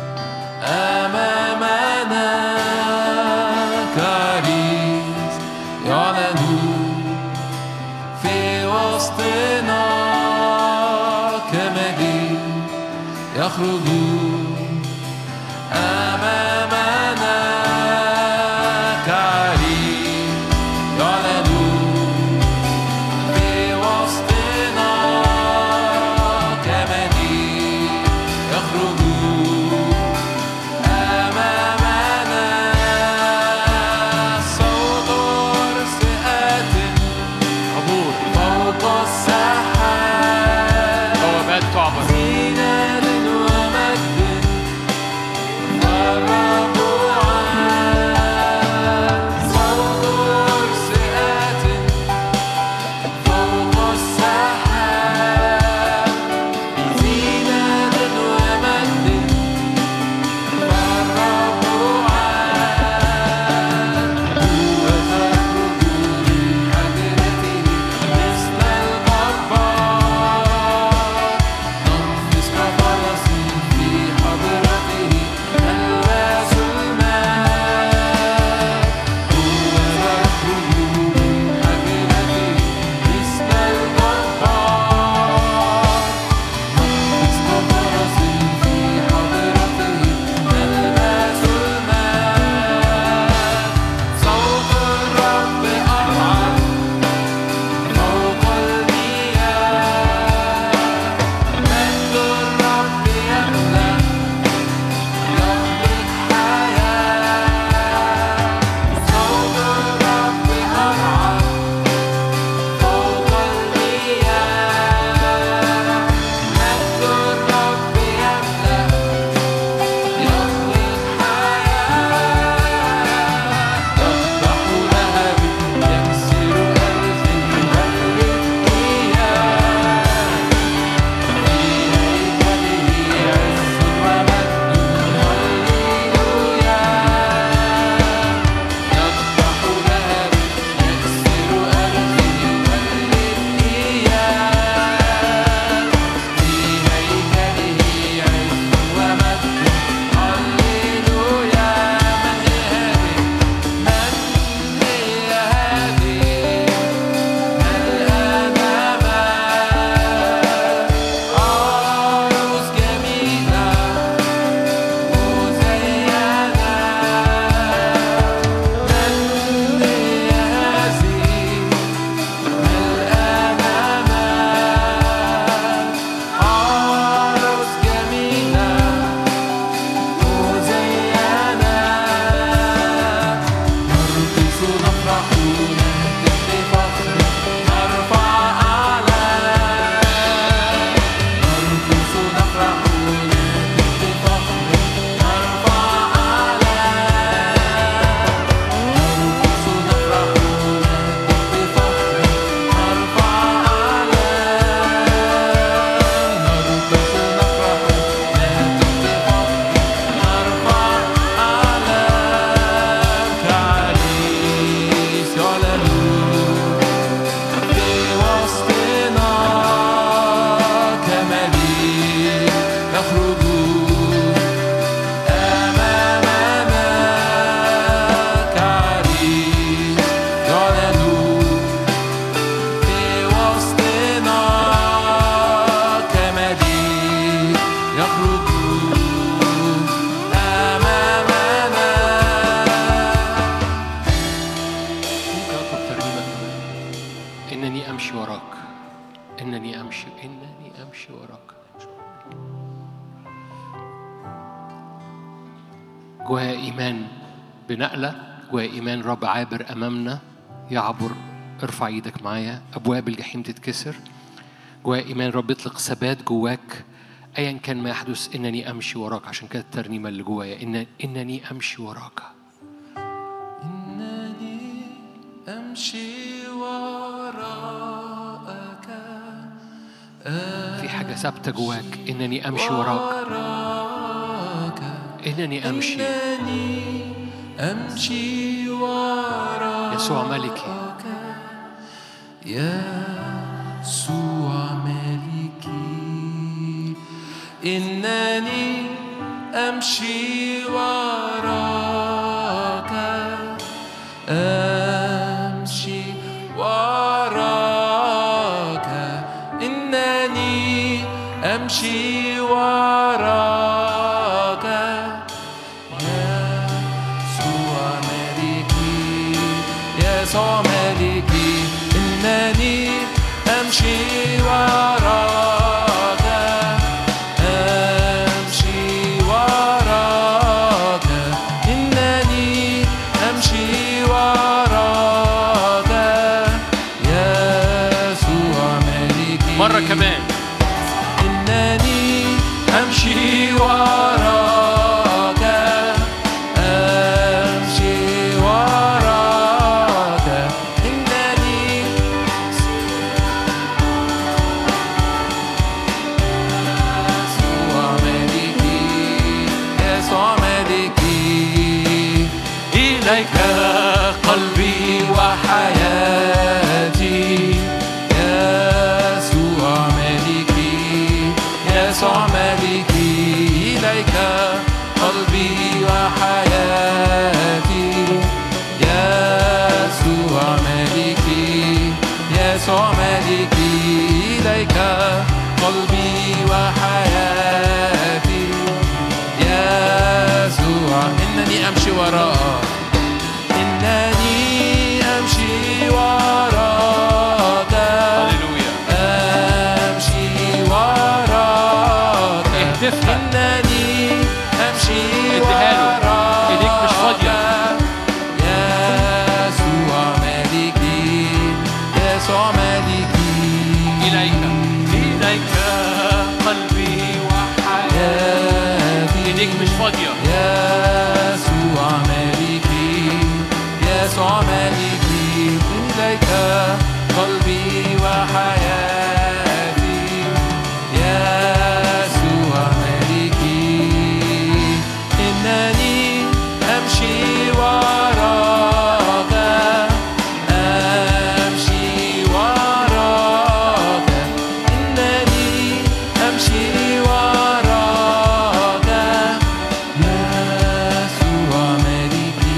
أمامنا كعريس يعلنون في وسطنا كمجيد يخرجون أمامنا كعريس يعلنون في وسطنا كمجيد يخرجون أمامنا صوت رسئات عبور فوق السحاب بوابات تعبر زينة ومجد والرب عال صوت رسئات فوق السحاب زينة ومجد والرب عال هو تخرج من حجرته مثل الجبار نقفز كفرس في حضرته ألواس الماء هو يخرج من حجرته مثل الجبار نقفز كفرس في حضرته ألواس الماء صوت الرب أرعد فوق المياه مجد الرب يملأ يخلق حياة صوت الرب أرعد فوق المياه مجد الرب يملأ يخلق حياة يفتح لهب يكسر أرز يولد إياه في هيكله عز ومجد هللويا يفتح لهب يكسر أرز يولد إياه في هيكله عز ومجد هللويا من هي هذه من هي هذه الأمامات عروس جميلة مزينة من هي هذه الأمامات عروس جميلة مزينة نرقص نفرح نهتف بفخر نرفع أعلام نرقص نفرح نهتف بفخر نرفع أعلام نرقص نفرح نهتف بفخر نرفع أعلام نرقص نفرح نهتف بفخر نرفع أعلام كعريس يعلنون في وسطنا كمجيد يخرجون أمامنا كعريس يعلنون في وسطنا كمجيد يخرجون أمامنا ممكن اطلب ترنيمه انني امشي وراك انني امشي انني امشي وراك جوايا ايمان بنقله جوايا ايمان رب عابر امامنا يعبر ارفع ايدك معايا ابواب الجحيم تتكسر جوايا ايمان رب يطلق ثبات جواك ايا كان ما يحدث انني امشي وراك عشان كده الترنيمه اللي جوايا إن انني امشي وراك إنني أمشي وراءك في حاجه ثابته جواك انني امشي وراك وراك انني امشي إنني أمشي وراك يسوع ملكي يسوع ملكي إنني إنني أمشي وراك أمشي وراك إنني أمشي وراك يسوع ملكي يسوع ملكي إنني أمشي وراك أمشي وراك إنني أمشي وراك يسوع ملكي مرة كمان إنني أمشي وراك أمشي وراك إنني يسوع ملكي يسوع ملكي إليك قلبي وحياتي يسوع ملكي يسوع ملكي إليك قلبي وحياتي يسوع ملكي يسوع ملكي إليك قلبي وحياتي يسوع إنني أمشي وراءك إنني أمشي وراك هللويا أمشي وراك اهتفها. إنني أمشي اديها له. وراك ايديك مش فاضية. يسوع ملكي يسوع ملكي إليك إليك قلبي وحياتي إيديك مش فاضية يسوع ملكي يسوع ملكي إليك قلبي وحياتي يسوع ملكي إنني أمشي وراك أمشي وراك إنني أمشي وراك يسوع ملكي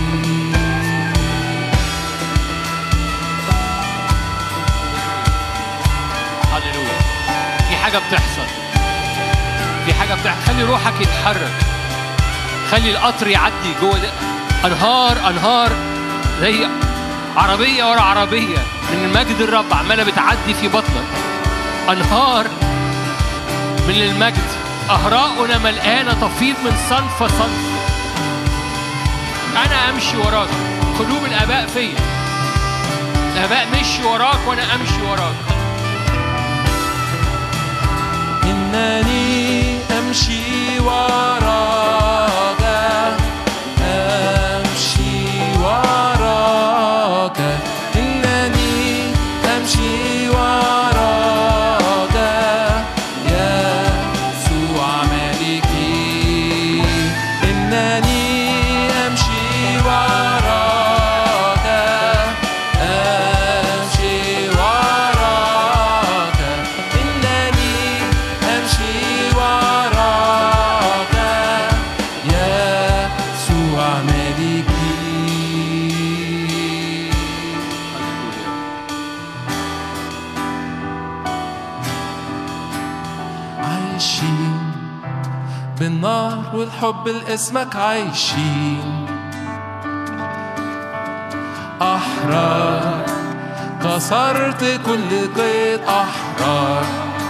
هللويا في حاجة بتحصل في حاجة بتحصل خلي روحك يتحرك خلي القطر يعدي جوه ده. أنهار أنهار زي عربية ورا عربية من مجد الرب عمالة بتعدي في بطنك أنهار من المجد أهراؤنا ملقانة تفيض من صنف صنف أنا أمشي وراك قلوب الآباء فيا الآباء مشي وراك وأنا أمشي وراك إنني أمشي وراك أمشي وراك إنني أمشي وراك يسوع ملكي إنني أمشي وراك أمشي وراك إنني أمشي وراك يسوع ملكي عايشين بالنار والحب لاسمك عايشين أحرار كسرت كل قيد أحرار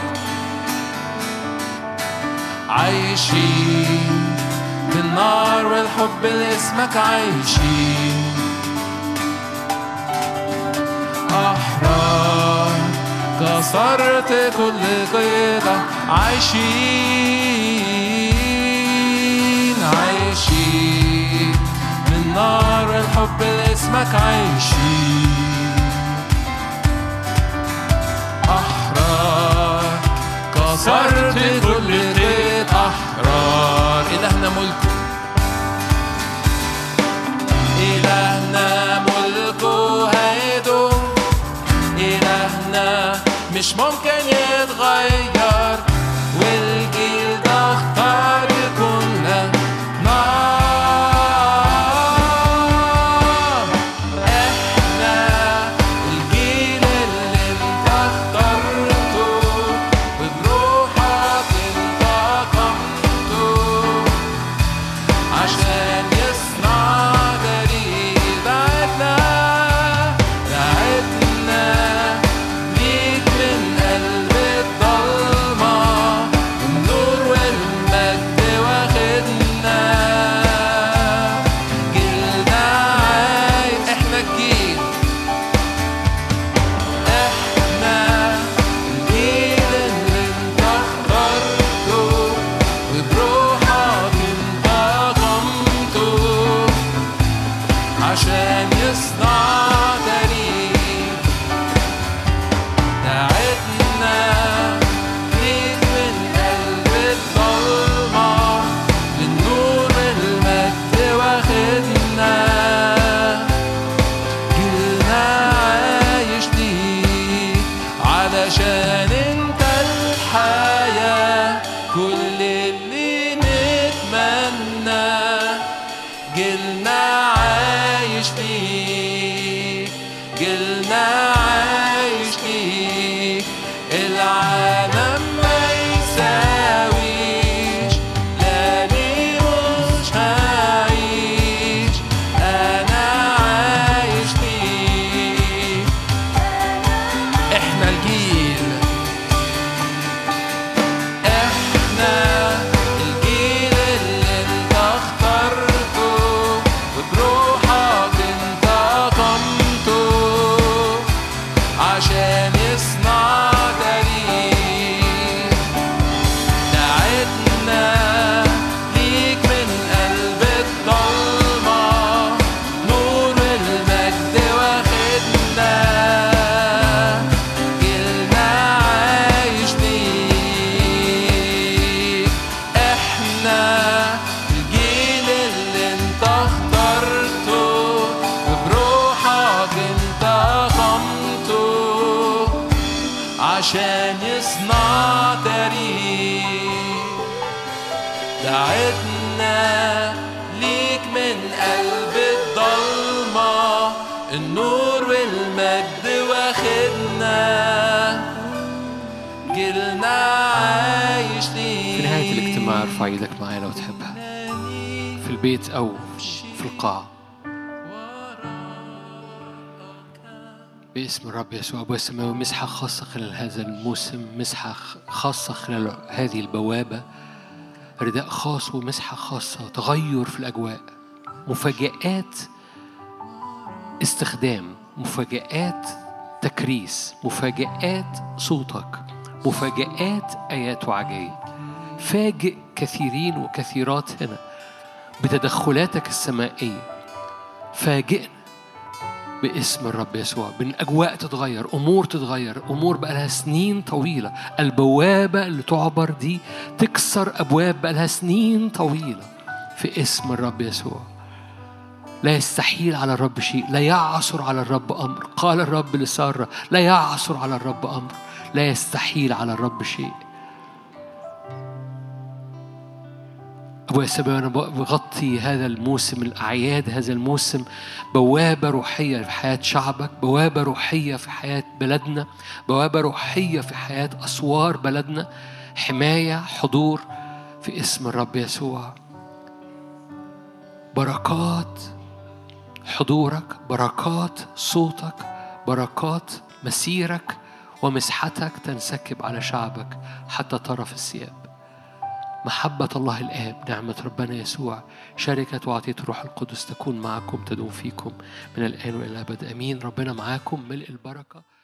عايشين بالنار والحب لاسمك عايشين أحرار كسرت كل قيد عايشين عايشين من نار الحب لاسمك عايشين أحرار كسرت كل قيد أحرار إلهنا ملكه إلهنا ملكه هيدوم إلهنا مش ممكن يتغير والجيل ده اختار احنا الجيل اللي انت اخترته وبروحك انت قمته عشان يصنع تاريخ دعتنا ليك من قلب الضلمة النور والمجد واخدنا جيلنا عايش في نهاية الاجتماع ارفع ايدك معايا لو تحبها في البيت أو في القاعة باسم الرب يسوع أبويا السماوي مسحة خاصة خلال هذا الموسم مسحة خاصة خلال هذه البوابة رداء خاص ومسحة خاصة تغير في الأجواء مفاجآت استخدام مفاجآت تكريس مفاجآت صوتك مفاجآت آيات وعجائب فاجئ كثيرين وكثيرات هنا بتدخلاتك السمائية فاجئنا باسم الرب يسوع بان اجواء تتغير امور تتغير امور بقى لها سنين طويله البوابه اللي تعبر دي تكسر ابواب بقى لها سنين طويله في اسم الرب يسوع لا يستحيل على الرب شيء لا يعثر على الرب امر قال الرب لساره لا يعثر على الرب امر لا يستحيل على الرب شيء أبويا السماوي أنا بغطي هذا الموسم الأعياد هذا الموسم بوابة روحية في حياة شعبك بوابة روحية في حياة بلدنا بوابة روحية في حياة أسوار بلدنا حماية حضور في اسم الرب يسوع بركات حضورك بركات صوتك بركات مسيرك ومسحتك تنسكب على شعبك حتى طرف الثياب محبة الله الآب نعمة ربنا يسوع شركة وعطية الروح القدس تكون معكم تدوم فيكم من الآن وإلى الأبد أمين ربنا معاكم ملء البركة